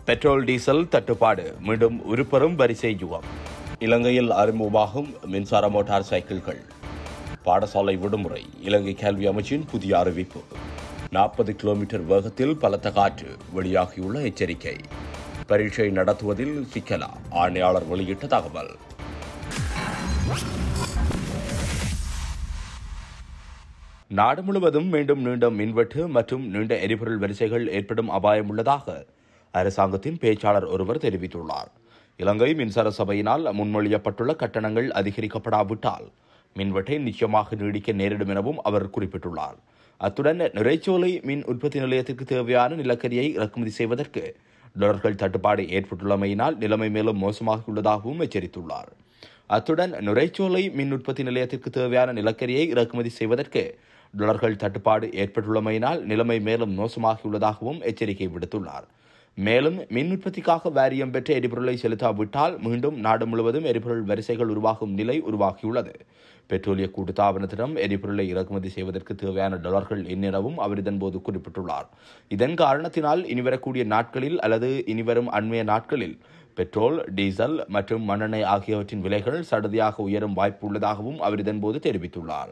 petrol diesel தட்டுப்பாடு மீண்டும் உருப்பெறும் வரிசை யுகம் இலங்கையில் அறிமுகமாகும் மின்சார மோட்டார் சைக்கிள்கள் பாடசாலை விடுமுறை இலங்கை கல்வி அமைச்சின் புதிய அறிவிப்பு நாற்பது கிலோமீட்டர் வேகத்தில் பலத்த காற்று வெளியாகியுள்ள எச்சரிக்கை பரீட்சை நடத்துவதில் சிக்கலா ஆணையாளர் வெளியிட்ட தகவல் நாடு முழுவதும் மீண்டும் நீண்ட மின்வெட்டு மற்றும் நீண்ட எரிபொருள் வரிசைகள் ஏற்படும் அபாயம் உள்ளதாக அரசாங்கத்தின் பேச்சாளர் ஒருவர் தெரிவித்துள்ளார் இலங்கை மின்சார சபையினால் முன்மொழியப்பட்டுள்ள கட்டணங்கள் அதிகரிக்கப்படாவிட்டால் மின்வெட்டை நிச்சயமாக நீடிக்க நேரிடும் எனவும் அவர் குறிப்பிட்டுள்ளார் அத்துடன் நிறைச்சோலை மின் உற்பத்தி நிலையத்திற்கு தேவையான நிலக்கரியை இறக்குமதி செய்வதற்கு டாலர்கள் தட்டுப்பாடு ஏற்பட்டுள்ளமையினால் நிலைமை மேலும் மோசமாகியுள்ளதாகவும் எச்சரித்துள்ளார் அத்துடன் நுரைச்சோலை மின் உற்பத்தி நிலையத்திற்கு தேவையான நிலக்கரியை இறக்குமதி செய்வதற்கு டாலர்கள் தட்டுப்பாடு ஏற்பட்டுள்ளமையினால் நிலைமை மேலும் மோசமாகியுள்ளதாகவும் எச்சரிக்கை விடுத்துள்ளார் மேலும் மின் உற்பத்திக்காக வாரியம் பெற்ற எரிபொருளை செலுத்தாவிட்டால் மீண்டும் நாடு முழுவதும் எரிபொருள் வரிசைகள் உருவாகும் நிலை உருவாகியுள்ளது பெட்ரோலிய கூட்டுத்தாபனத்திடம் எரிபொருளை இறக்குமதி செய்வதற்கு தேவையான டாலர்கள் என்னெனவும் அவர் இதன்போது குறிப்பிட்டுள்ளார் இதன் காரணத்தினால் இனிவரக்கூடிய நாட்களில் அல்லது இனிவரும் அண்மைய நாட்களில் பெட்ரோல் டீசல் மற்றும் மண்ணெண்ணெய் ஆகியவற்றின் விலைகள் சடதியாக உயரும் வாய்ப்பு உள்ளதாகவும் அவர் இதன்போது தெரிவித்துள்ளார்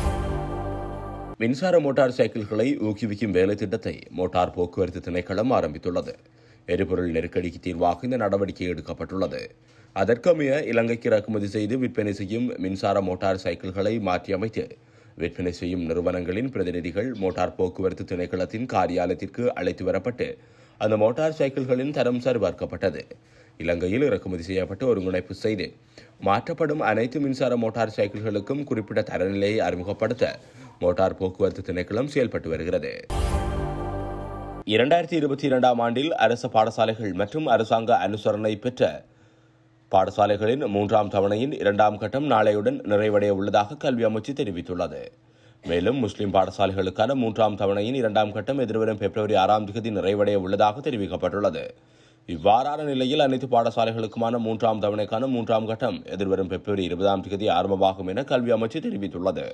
மின்சார மோட்டார் சைக்கிள்களை ஊக்குவிக்கும் வேலை திட்டத்தை மோட்டார் போக்குவரத்து திணைக்களம் ஆரம்பித்துள்ளது எரிபொருள் நெருக்கடிக்கு தீர்வாக இந்த நடவடிக்கை எடுக்கப்பட்டுள்ளது அதற்கமைய இலங்கைக்கு இறக்குமதி செய்து விற்பனை செய்யும் மின்சார மோட்டார் சைக்கிள்களை மாற்றியமைத்து விற்பனை செய்யும் நிறுவனங்களின் பிரதிநிதிகள் மோட்டார் போக்குவரத்து திணைக்களத்தின் காரியாலயத்திற்கு அழைத்து வரப்பட்டு அந்த மோட்டார் சைக்கிள்களின் தரம் சரிபார்க்கப்பட்டது இலங்கையில் இறக்குமதி செய்யப்பட்டு ஒருங்கிணைப்பு செய்து மாற்றப்படும் அனைத்து மின்சார மோட்டார் சைக்கிள்களுக்கும் குறிப்பிட்ட தரநிலையை அறிமுகப்படுத்த மோட்டார் போக்குவரத்து திணைக்களம் செயல்பட்டு வருகிறது இரண்டாயிரத்தி இருபத்தி இரண்டாம் ஆண்டில் அரசு பாடசாலைகள் மற்றும் அரசாங்க அனுசரணை பெற்ற பாடசாலைகளின் மூன்றாம் தவணையின் இரண்டாம் கட்டம் நாளையுடன் நிறைவடைய உள்ளதாக கல்வி அமைச்சு தெரிவித்துள்ளது மேலும் முஸ்லிம் பாடசாலைகளுக்கான மூன்றாம் தவணையின் இரண்டாம் கட்டம் எதிர்வரும் பிப்ரவரி ஆறாம் தேதி நிறைவடைய உள்ளதாக தெரிவிக்கப்பட்டுள்ளது இவ்வாறான நிலையில் அனைத்து பாடசாலைகளுக்குமான மூன்றாம் தவணைக்கான மூன்றாம் கட்டம் எதிர்வரும் பிப்ரவரி இருபதாம் தேதி ஆரம்பமாகும் என கல்வி அமைச்சு தெரிவித்துள்ளது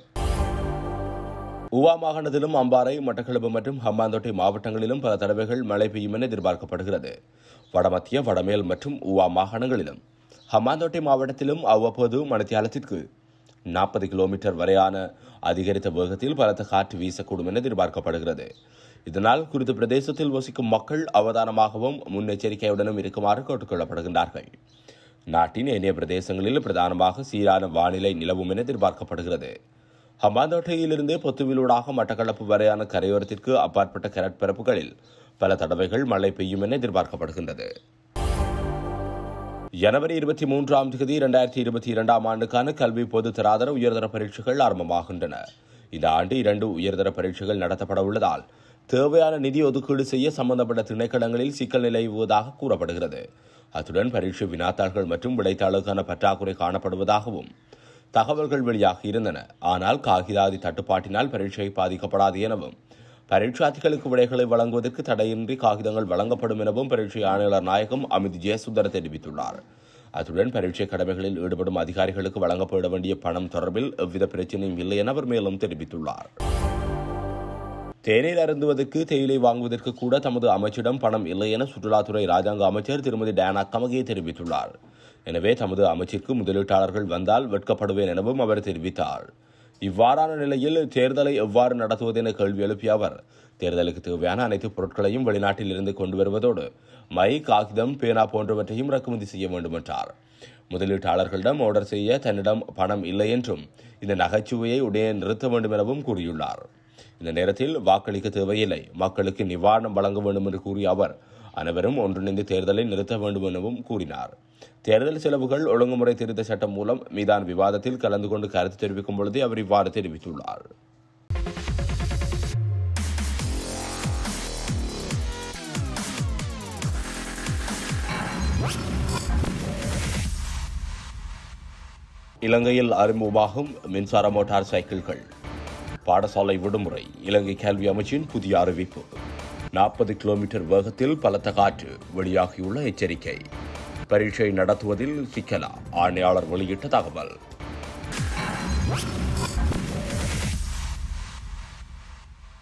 ஊவா மாகாணத்திலும் அம்பாறை மட்டக்களப்பு மற்றும் ஹம்பாந்தோட்டை மாவட்டங்களிலும் பல தடவைகள் மழை பெய்யும் என எதிர்பார்க்கப்படுகிறது வடமத்திய வடமேல் மற்றும் ஊவா மாகாணங்களிலும் ஹம்பாந்தோட்டை மாவட்டத்திலும் அவ்வப்போது மணித்தியாலத்திற்கு நாற்பது கிலோமீட்டர் வரையான அதிகரித்த வேகத்தில் பலத்த காற்று வீசக்கூடும் என எதிர்பார்க்கப்படுகிறது இதனால் குறித்த பிரதேசத்தில் வசிக்கும் மக்கள் அவதானமாகவும் முன்னெச்சரிக்கையுடனும் இருக்குமாறு கேட்டுக்கொள்ளப்படுகின்றார்கள் நாட்டின் ஏனைய பிரதேசங்களில் பிரதானமாக சீரான வானிலை நிலவும் என எதிர்பார்க்கப்படுகிறது ஹம்பாந்தோட்டையிலிருந்து பொத்துவிலூடாக மட்டக்களப்பு வரையான கரையோரத்திற்கு அப்பாற்பட்ட கடற்பரப்புகளில் பல தடவைகள் மழை பெய்யும் என எதிர்பார்க்கப்படுகின்றது ஜனவரி இருபத்தி மூன்றாம் தேதி இரண்டாயிரத்தி இருபத்தி இரண்டாம் ஆண்டுக்கான கல்வி பொது தராதர உயர்தர பரீட்சைகள் ஆரம்பமாகின்றன இந்த ஆண்டு இரண்டு உயர்தர பரீட்சைகள் நடத்தப்பட உள்ளதால் தேவையான நிதி ஒதுக்கீடு செய்ய சம்பந்தப்பட்ட திணைக்களங்களில் சிக்கல் நிலவுவதாக கூறப்படுகிறது அத்துடன் பரீட்சை வினாத்தாள்கள் மற்றும் விடைத்தாளுக்கான பற்றாக்குறை காணப்படுவதாகவும் தகவல்கள் வெளியாகி இருந்தன ஆனால் காகிதாதி தட்டுப்பாட்டினால் பரீட்சை பாதிக்கப்படாது எனவும் பரீட்சார்த்திகளுக்கு விடைகளை வழங்குவதற்கு தடையின்றி காகிதங்கள் வழங்கப்படும் எனவும் பரீட்சை ஆணையாளர் நாயகம் அமித் ஜெயசுந்தர் தெரிவித்துள்ளார் அத்துடன் பரீட்சை கடமைகளில் ஈடுபடும் அதிகாரிகளுக்கு வழங்கப்பட வேண்டிய பணம் தொடர்பில் எவ்வித பிரச்சனையும் இல்லை என அவர் மேலும் தெரிவித்துள்ளார் தேநீர் அருந்துவதற்கு தேயிலை வாங்குவதற்கு கூட தமது அமைச்சிடம் பணம் இல்லை என சுற்றுலாத்துறை ராஜாங்க அமைச்சர் திருமதி டயானா கமகே தெரிவித்துள்ளார் எனவே தமது அமைச்சிற்கு முதலீட்டாளர்கள் வந்தால் வெட்கப்படுவேன் எனவும் அவர் தெரிவித்தார் இவ்வாறான நிலையில் தேர்தலை எவ்வாறு நடத்துவது என கேள்வி எழுப்பிய அவர் தேர்தலுக்கு தேவையான அனைத்து பொருட்களையும் வெளிநாட்டில் இருந்து கொண்டு வருவதோடு மை காகிதம் பேனா போன்றவற்றையும் இறக்குமதி செய்ய வேண்டும் என்றார் முதலீட்டாளர்களிடம் ஆர்டர் செய்ய தன்னிடம் பணம் இல்லை என்றும் இந்த நகைச்சுவையை உடனே நிறுத்த வேண்டும் எனவும் கூறியுள்ளார் இந்த நேரத்தில் வாக்களிக்க தேவையில்லை மக்களுக்கு நிவாரணம் வழங்க வேண்டும் என்று கூறிய அவர் அனைவரும் ஒன்றிணைந்து தேர்தலை நிறுத்த வேண்டும் எனவும் கூறினார் தேர்தல் செலவுகள் ஒழுங்குமுறை திருத்த சட்டம் மூலம் மீதான விவாதத்தில் கலந்து கொண்டு கருத்து தெரிவிக்கும் பொழுதே அவர் இவ்வாறு தெரிவித்துள்ளார் இலங்கையில் அறிமுகமாகும் மின்சார மோட்டார் சைக்கிள்கள் பாடசாலை விடுமுறை இலங்கை கல்வி அமைச்சின் புதிய அறிவிப்பு நாற்பது கிலோமீட்டர் வேகத்தில் பலத்த காற்று வெளியாகியுள்ள எச்சரிக்கை பரீட்சை நடத்துவதில் சிக்கலா ஆணையாளர் வெளியிட்ட தகவல்